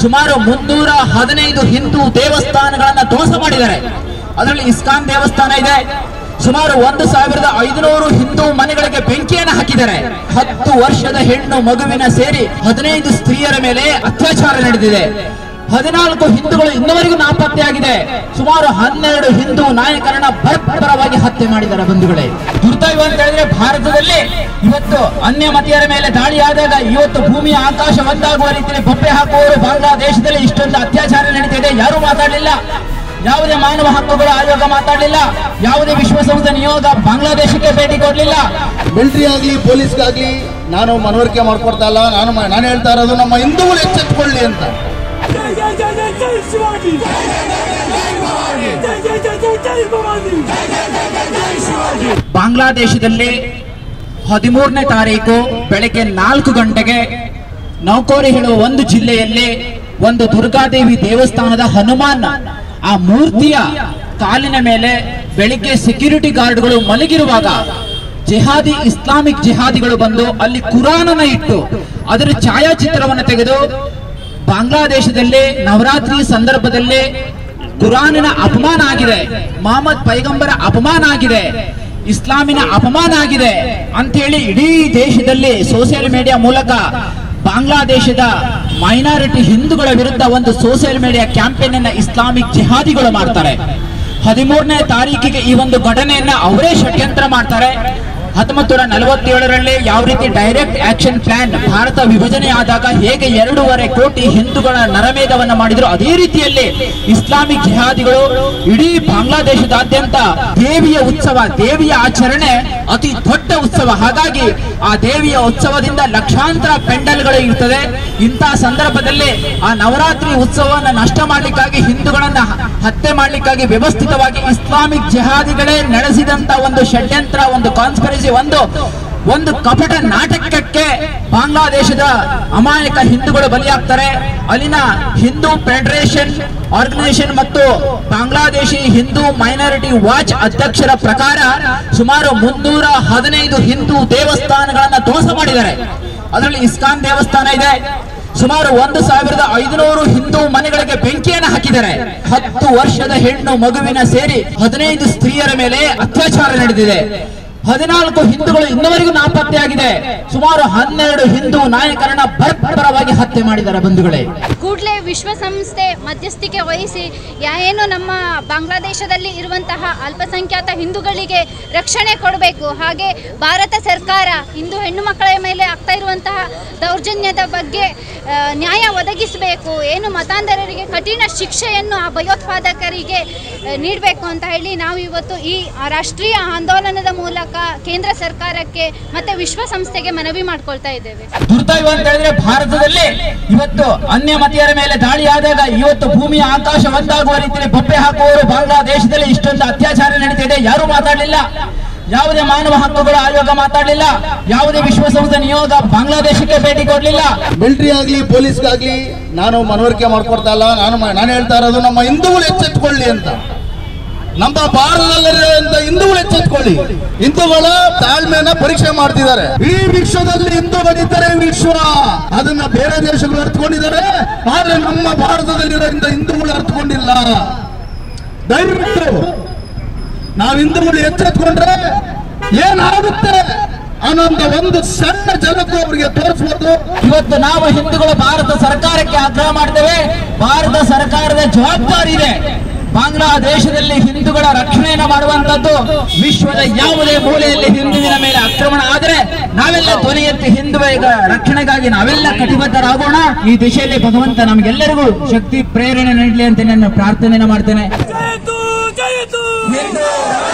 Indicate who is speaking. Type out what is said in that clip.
Speaker 1: ಸುಮಾರು ಮುನ್ನೂರ ಹದಿನೈದು ಹಿಂದೂ ದೇವಸ್ಥಾನಗಳನ್ನ ಧ್ವಂಸ ಮಾಡಿದ್ದಾರೆ ಅದರಲ್ಲಿ ಇಸ್ಕಾನ್ ದೇವಸ್ಥಾನ ಇದೆ ಸುಮಾರು ಒಂದು ಸಾವಿರದ ಐದುನೂರು ಹಿಂದೂ ಮನೆಗಳಿಗೆ ಬೆಂಕಿಯನ್ನು ಹಾಕಿದ್ದಾರೆ ಹತ್ತು ವರ್ಷದ ಹೆಣ್ಣು ಮಗುವಿನ ಸೇರಿ ಹದಿನೈದು ಸ್ತ್ರೀಯರ ಮೇಲೆ ಅತ್ಯಾಚಾರ ನಡೆದಿದೆ ಹದಿನಾಲ್ಕು ಹಿಂದೂಗಳು ಇನ್ನವರೆಗೂ ನಾಪತ್ತೆಯಾಗಿದೆ ಸುಮಾರು ಹನ್ನೆರಡು ಹಿಂದೂ ನಾಯಕರನ್ನ ಬರ್ಬರವಾಗಿ ಹತ್ಯೆ ಮಾಡಿದ್ದಾರೆ ಬಂಧುಗಳೇ ದುರ್ದೈವ ಅಂತ ಹೇಳಿದ್ರೆ ಭಾರತದಲ್ಲಿ ಇವತ್ತು ಅನ್ಯ ಮತೀಯರ ಮೇಲೆ ದಾಳಿಯಾದಾಗ ಇವತ್ತು ಭೂಮಿಯ ಆಕಾಶ ಒಂದಾಗುವ ರೀತಿಯಲ್ಲಿ ಬೊಬ್ಬೆ ಹಾಕುವವರು ಬಾಂಗ್ಲಾದೇಶದಲ್ಲಿ ಇಷ್ಟೊಂದು ಅತ್ಯಾಚಾರ ನಡೀತಿದೆ ಯಾರು ಮಾತಾಡಲಿಲ್ಲ ಯಾವುದೇ ಮಾನವ ಹಕ್ಕುಗಳ ಆಯೋಗ ಮಾತಾಡಲಿಲ್ಲ ಯಾವುದೇ ವಿಶ್ವಸಂಸ್ಥೆ ನಿಯೋಗ ಬಾಂಗ್ಲಾದೇಶಕ್ಕೆ ಭೇಟಿ ಕೊಡಲಿಲ್ಲ
Speaker 2: ಮಿಲಿಟರಿ ಆಗಲಿ ಪೊಲೀಸ್ಗಾಗ್ಲಿ ನಾನು ಮನವರಿಕೆ ಮಾಡ್ಕೊಡ್ತಾ ಇಲ್ಲ ನಾನು ಮ- ನಾನು ಹೇಳ್ತಾ ಇರೋದು ನಮ್ಮ ಹಿಂದೂಗಳು ಎಚ್ಚೆತ್ಕೊಳ್ಳಿ ಅಂತ
Speaker 3: जय जय जय जय जय शिवाजी जय जय जय जय जय भवानी
Speaker 1: ಬಾಂಗ್ಲಾದೇಶದಲ್ಲಿ ಹದಿಮೂರನೇ ತಾರೀಕು ಬೆಳಗ್ಗೆ ನಾಲ್ಕು ಗಂಟೆಗೆ ನೌಕೋರಿ ಹೇಳುವ ಒಂದು ಜಿಲ್ಲೆಯಲ್ಲಿ ಒಂದು ದುರ್ಗಾದೇವಿ ದೇವಸ್ಥಾನದ ಹನುಮಾನ್ ಆ ಮೂರ್ತಿಯ ಕಾಲಿನ ಮೇಲೆ ಬೆಳಿಗ್ಗೆ ಸೆಕ್ಯೂರಿಟಿ ಗಾರ್ಡ್ಗಳು ಮಲಗಿರುವಾಗ ಜಿಹಾದಿ ಇಸ್ಲಾಮಿಕ್ ಜಿಹಾದಿಗಳು ಬಂದು ಅಲ್ಲಿ ಕುರಾನನ ಇಟ್ಟು ಅದರ ಛಾಯಾಚಿತ್ರವನ್ನು ತೆಗೆದು ಬಾಂಗ್ಲಾದೇಶದಲ್ಲಿ ನವರಾತ್ರಿ ಸಂದರ್ಭದಲ್ಲಿ ಕುರಾನಿನ ಅಪಮಾನ ಆಗಿದೆ ಮಹಮ್ಮದ್ ಪೈಗಂಬರ ಅಪಮಾನ ಆಗಿದೆ ಇಸ್ಲಾಮಿನ ಅಪಮಾನ ಆಗಿದೆ ಅಂತೇಳಿ ಇಡೀ ದೇಶದಲ್ಲಿ ಸೋಷಿಯಲ್ ಮೀಡಿಯಾ ಮೂಲಕ ಬಾಂಗ್ಲಾದೇಶದ ಮೈನಾರಿಟಿ ಹಿಂದೂಗಳ ವಿರುದ್ಧ ಒಂದು ಸೋಷಿಯಲ್ ಮೀಡಿಯಾ ಕ್ಯಾಂಪೇನ್ ಅನ್ನ ಇಸ್ಲಾಮಿಕ್ ಜಿಹಾದಿಗಳು ಮಾಡ್ತಾರೆ ಹದಿಮೂರನೇ ತಾರೀಕಿಗೆ ಈ ಒಂದು ಘಟನೆಯನ್ನ ಅವರೇ ಷಡ್ಯಂತ್ರ ಮಾಡ್ತಾರೆ ಹತ್ತೊಂಬತ್ತು ನೂರ ನಲವತ್ತೇಳರಲ್ಲಿ ಯಾವ ರೀತಿ ಡೈರೆಕ್ಟ್ ಆಕ್ಷನ್ ಪ್ಲಾನ್ ಭಾರತ ವಿಭಜನೆ ಆದಾಗ ಹೇಗೆ ಎರಡೂವರೆ ಕೋಟಿ ಹಿಂದೂಗಳ ನರಮೇಧವನ್ನ ಮಾಡಿದ್ರು ಅದೇ ರೀತಿಯಲ್ಲಿ ಇಸ್ಲಾಮಿಕ್ ಜಿಹಾದಿಗಳು ಇಡೀ ಬಾಂಗ್ಲಾದೇಶದಾದ್ಯಂತ ದೇವಿಯ ಉತ್ಸವ ದೇವಿಯ ಆಚರಣೆ ಅತಿ ದೊಡ್ಡ ಉತ್ಸವ ಹಾಗಾಗಿ ಆ ದೇವಿಯ ಉತ್ಸವದಿಂದ ಲಕ್ಷಾಂತರ ಪೆಂಡಲ್ಗಳು ಇರ್ತದೆ ಇಂತಹ ಸಂದರ್ಭದಲ್ಲಿ ಆ ನವರಾತ್ರಿ ಉತ್ಸವವನ್ನು ನಷ್ಟ ಮಾಡ್ಲಿಕ್ಕಾಗಿ ಹಿಂದೂಗಳನ್ನ ಹ- ಹತ್ಯೆ ಮಾಡ್ಲಿಕ್ಕಾಗಿ ವ್ಯವಸ್ಥಿತವಾಗಿ ಇಸ್ಲಾಮಿಕ್ ಜಿಹಾದಿಗಳೇ ನಡೆಸಿದಂತ ಒಂದು ಷಡ್ಯಂತ್ರ ಒಂದು ಕಾನ್ಸ್ಪರೆನ್ಸಿ ಒಂದು ಒಂದು ಕಪಟ ನಾಟಕಕ್ಕೆ ಬಾಂಗ್ಲಾದೇಶದ ಅಮಾಯಕ ಹಿಂದೂಗಳು ಬಲಿಯಾಗ್ತಾರೆ ಅಲ್ಲಿನ ಹಿಂದೂ ಫೆಡರೇಷನ್ ಆರ್ಗನೈಸೇಷನ್ ಮತ್ತು ಬಾಂಗ್ಲಾದೇಶಿ ಹಿಂದೂ ಮೈನಾರಿಟಿ ವಾಚ್ ಅಧ್ಯಕ್ಷರ ಪ್ರಕಾರ ಸುಮಾರು ಮುನ್ನೂರ ಹದಿನೈದು ಹಿಂದೂ ದೇವಸ್ಥಾನಗಳನ್ನ ಧ್ವಂಸ ಮಾಡಿದ್ದಾರೆ ಅದರಲ್ಲಿ ಇಸ್ಕಾನ್ ದೇವಸ್ಥಾನ ಇದೆ ಸುಮಾರು ಒಂದು ಸಾವಿರದ ಐದುನೂರು ಹಿಂದೂ ಮನೆಗಳಿಗೆ ಬೆಂಕಿಯನ್ನು ಹಾಕಿದ್ದಾರೆ ಹತ್ತು ವರ್ಷದ ಹೆಣ್ಣು ಮಗುವಿನ ಸೇರಿ ಹದಿನೈದು ಸ್ತ್ರೀಯರ ಮೇಲೆ ಅತ್ಯಾಚಾರ ನಡೆದಿದೆ ಹದಿನಾಲ್ಕು ಹಿಂದೂಗಳು ಇನ್ನವರೆಗೂ ನಾಪತ್ತೆಯಾಗಿದೆ ಸುಮಾರು ಹನ್ನೆರಡು ಹಿಂದೂ ನಾಯಕರನ್ನ ಬರ್ಬರವಾಗಿ ಹತ್ಯೆ ಮಾಡಿದ್ದಾರೆ ಬಂಧುಗಳೇ
Speaker 4: ಕೂಡಲೇ ವಿಶ್ವಸಂಸ್ಥೆ ಮಧ್ಯಸ್ಥಿಕೆ ವಹಿಸಿ ಯಾ- ಏನು ನಮ್ಮ ಬಾಂಗ್ಲಾದೇಶದಲ್ಲಿ ಇರುವಂತಹ ಅಲ್ಪಸಂಖ್ಯಾತ ಹಿಂದೂಗಳಿಗೆ ರಕ್ಷಣೆ ಕೊಡಬೇಕು ಹಾಗೆ ಭಾರತ ಸರ್ಕಾರ ಹಿಂದೂ ಹೆಣ್ಣು ಮಕ್ಕಳ ಮೇಲೆ ಆಗ್ತಾ ಇರುವಂತಹ ದೌರ್ಜನ್ಯದ ಬಗ್ಗೆ ಆ, ನ್ಯಾಯ ಒದಗಿಸಬೇಕು ಏನು ಮತಾಂಧರರಿಗೆ ಕಠಿಣ ಶಿಕ್ಷೆಯನ್ನು ಆ ಭಯೋತ್ಪಾದಕರಿಗೆ ನೀಡಬೇಕು ಅಂತ ಹೇಳಿ ನಾವು ಇವತ್ತು ಈ ರಾಷ್ಟ್ರೀಯ ಆಂದೋಲನದ ಮೂಲಕ ಕೇಂದ್ರ ಸರ್ಕಾರಕ್ಕೆ ಮತ್ತೆ ವಿಶ್ವಸಂಸ್ಥೆಗೆ ಮನವಿ ಮಾಡ್ಕೊಳ್ತಾ ಇದ್ದೇವೆ
Speaker 1: ದುರ್ದೈವ ಅಂತ ಹೇಳಿದ್ರೆ ಭಾರತದಲ್ಲಿ ಇವತ್ತು ಅನ್ಯ ಮತೀಯರ ಮೇಲೆ ದಾಳಿಯಾದಾಗ ಇವತ್ತು ಭೂಮಿಯ ಆಕಾಶ ಒಂದಾಗುವ ರೀತಿಯಲ್ಲಿ ಬೊಬ್ಬೆ ಹಾಕುವವರು ಬಾಂಗ್ಲಾದೇಶದಲ್ಲಿ ಇಷ್ಟೊಂದು ಅತ್ಯಾಚಾರ ನಡೀತಿದೆ ಯಾರು ಮಾತಾಡಲಿಲ್ಲ ಯಾವುದೇ ಮಾನವ ಹಕ್ಕುಗಳ ಆಯೋಗ ಮಾತಾಡಲಿಲ್ಲ ಯಾವುದೇ ವಿಶ್ವಸಂಸ್ಥೆ ನಿಯೋಗ ಬಾಂಗ್ಲಾದೇಶಕ್ಕೆ ಭೇಟಿ ಕೊಡಲಿಲ್ಲ
Speaker 2: ಮಿಲಿಟರಿ ಆಗಲಿ ಪೊಲೀಸ್ಗಾಗ್ಲಿ ನಾನು ಮನವರಿಕೆ ಮಾಡ್ಕೊಡ್ತಾ ಇಲ್ಲ ನಾನು ಮ- ನಾನು ಹೇಳ್ತಾ ಇರೋದು ನಮ್ಮ ಹಿಂದೂಗಳು ಎಚ್ಚೆತ್ಕೊಳ್ಳಿ ಅಂತ ನಮ್ಮ ಭಾರತದಲ್ಲಿರುವಂತ ಹಿಂದೂಗಳು ಎಚ್ಚೆತ್ಕೊಳ್ಳಿ ಹಿಂದೂಗಳ ತಾಳ್ಮೆನ ಪರೀಕ್ಷೆ ಮಾಡ್ತಿದ್ದಾರೆ ಈ ವಿಶ್ವದಲ್ಲಿ ಹಿಂದೂಗಳಿದ್ದಾರೆ ವಿಶ್ವ ಅದನ್ನ ಬೇರೆ ದೇಶಗಳು ಅರ್ಥಕೊಂಡಿದ್ದಾರೆ ಆದ್ರೆ ನಮ್ಮ ಭಾರತದಲ್ಲಿರೋ ಹಿಂದೂಗಳು ಅರ್ಥಕೊಂಡಿಲ್ಲ ದಯವಿಟ್ಟು ನಾವು ಹಿಂದೂಗಳು ಎಚ್ಚೆತ್ಕೊಂಡ್ರೆ ಏನಾಗುತ್ತೆ ಅನ್ನೋಂತ ಒಂದು ಸಣ್ಣ ಜನಕ್ಕೂ ಅವರಿಗೆ ತೋರಿಸ್ಬೋದು
Speaker 1: ಇವತ್ತು ನಾವು ಹಿಂದೂಗಳು ಭಾರತ ಸರ್ಕಾರಕ್ಕೆ ಆಗ್ರಹ ಮಾಡ್ತೇವೆ ಭಾರತ ಸರ್ಕಾರದ ಜವಾಬ್ದಾರಿ ಇದೆ ಬಾಂಗ್ಲಾದೇಶದಲ್ಲಿ ಹಿಂದೂಗಳ ರಕ್ಷಣೆಯನ್ನು ಮಾಡುವಂತದ್ದು ವಿಶ್ವದ ಯಾವುದೇ ಮೂಲೆಯಲ್ಲಿ ಹಿಂದುವಿನ ಮೇಲೆ ಆಕ್ರಮಣ ಆದರೆ ನಾವೆಲ್ಲ ಧ್ವನಿ ಎತ್ತಿ ಹಿಂದುವಿಗ ರಕ್ಷಣೆಗಾಗಿ ನಾವೆಲ್ಲ ಕಟಿಬದ್ಧರಾಗೋಣ ಈ ದಿಶೆಯಲ್ಲಿ ಭಗವಂತ ನಮಗೆಲ್ಲರಿಗೂ ಶಕ್ತಿ ಪ್ರೇರಣೆ ನೀಡಲಿ ಅಂತ ನಾನು ಪ್ರಾರ್ಥನೆಯನ್ನು ಮಾಡ್ತೇನೆ
Speaker 3: जय तू जय तू